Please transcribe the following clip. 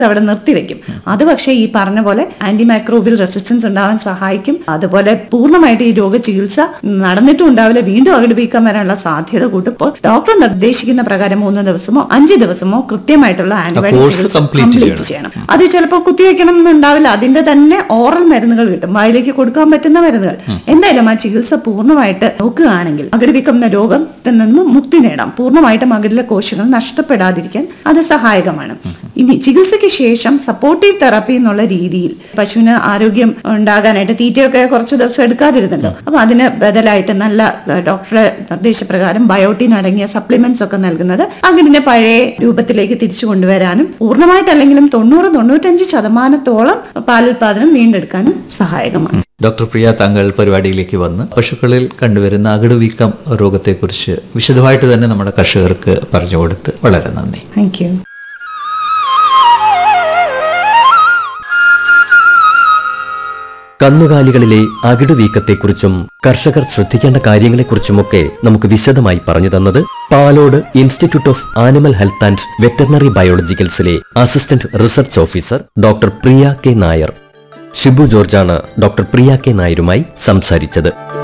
അവിടെ നിർത്തിവെക്കും അത് പക്ഷേ ഈ പറഞ്ഞ പോലെ ആന്റി മൈക്രോബിയൽ റെസിസ്റ്റൻസ് ഉണ്ടാവാൻ സഹായിക്കും അതുപോലെ പൂർണ്ണമായിട്ട് ഈ രോഗ ചികിത്സ നടന്നിട്ടും ഉണ്ടാവില്ല വീണ്ടും അകിട് വീക്കം വരാനുള്ള സാധ്യത കൂട്ടുമ്പോൾ ഡോക്ടർ നിർദ്ദേശിക്കുന്ന പ്രകാരം മൂന്ന് ദിവസമോ അഞ്ച് ദിവസമോ കൃത്യമായിട്ടുള്ള ആന്റിബയോട്ടിക് course ചികിത്സ complete complete ചെയ്യണം അത് ചിലപ്പോൾ കുത്തിവെക്കണം എന്നുണ്ടാവില്ല അതിന്റെ തന്നെ ഓറൽ മരുന്നുകൾ കിട്ടും വായിലേക്ക് കൊടുക്കാൻ പറ്റുന്ന മരുന്നുകൾ എന്തായാലും ആ ചികിത്സ പൂർണ്ണമായിട്ട് നോക്കുകയാണെങ്കിൽ അകിടുവീക്കം എന്ന രോഗത്തിൽ നിന്ന് മുക്തി നേടാം പൂർണ്ണമായിട്ടും അകിടിലെ കോശങ്ങൾ നഷ്ടപ്പെടാതിരിക്കാൻ അത് സഹായകമാണ് ഇനി ചികിത്സയ്ക്ക് ശേഷം സപ്പോർട്ടീവ് തെറാപ്പി എന്നുള്ള രീതിയിൽ പശുവിന് ആരോഗ്യം ഉണ്ടാകാനായിട്ട് തീറ്റയൊക്കെ കുറച്ച് ദിവസം എടുക്കാതിരുന്നല്ലോ അപ്പൊ അതിന് ബദലായിട്ട് നല്ല ഏഹ്, ഡോക്ടറുടെ നിർദ്ദേശപ്രകാരം ബയോട്ടിൻ അടങ്ങിയ സപ്ലിമെന്റ്സ് ഒക്കെ നൽകുന്നത് അകിടിനെ പഴയ രൂപത്തിലേക്ക് തിരിച്ചു കൊണ്ടുവരാനും പൂർണ്ണമായിട്ടല്ലെങ്കിലും തൊണ്ണൂറ് തൊണ്ണൂറ്റഞ്ച് ശതമാനത്തോളം പാലുൽപാദനം വീണ്ടെടുക്കാനും സഹായകമാണ് ഡോക്ടർ പ്രിയ താങ്കൾ പരിപാടിയിലേക്ക് വന്ന് പശുക്കളിൽ കണ്ടുവരുന്ന അകിടുവീക്കം രോഗത്തെക്കുറിച്ച് വിശദമായിട്ട് തന്നെ നമ്മുടെ കർഷകർക്ക് പറഞ്ഞു കൊടുത്ത് വളരെ നന്ദി താങ്ക് യു കന്നുകാലികളിലെ അകിടുവീക്കത്തെക്കുറിച്ചും കർഷകർ ശ്രദ്ധിക്കേണ്ട കാര്യങ്ങളെക്കുറിച്ചുമൊക്കെ നമുക്ക് വിശദമായി പറഞ്ഞു തന്നത് Palode institute of animal health and veterinary ബയോളജിക്കൽസിലെ assistant research officer doctor Priya K Nair Shibu ജോർജാണ് ഡോക്ടർ പ്രിയ കെ നായരുമായി സംസാരിച്ചത്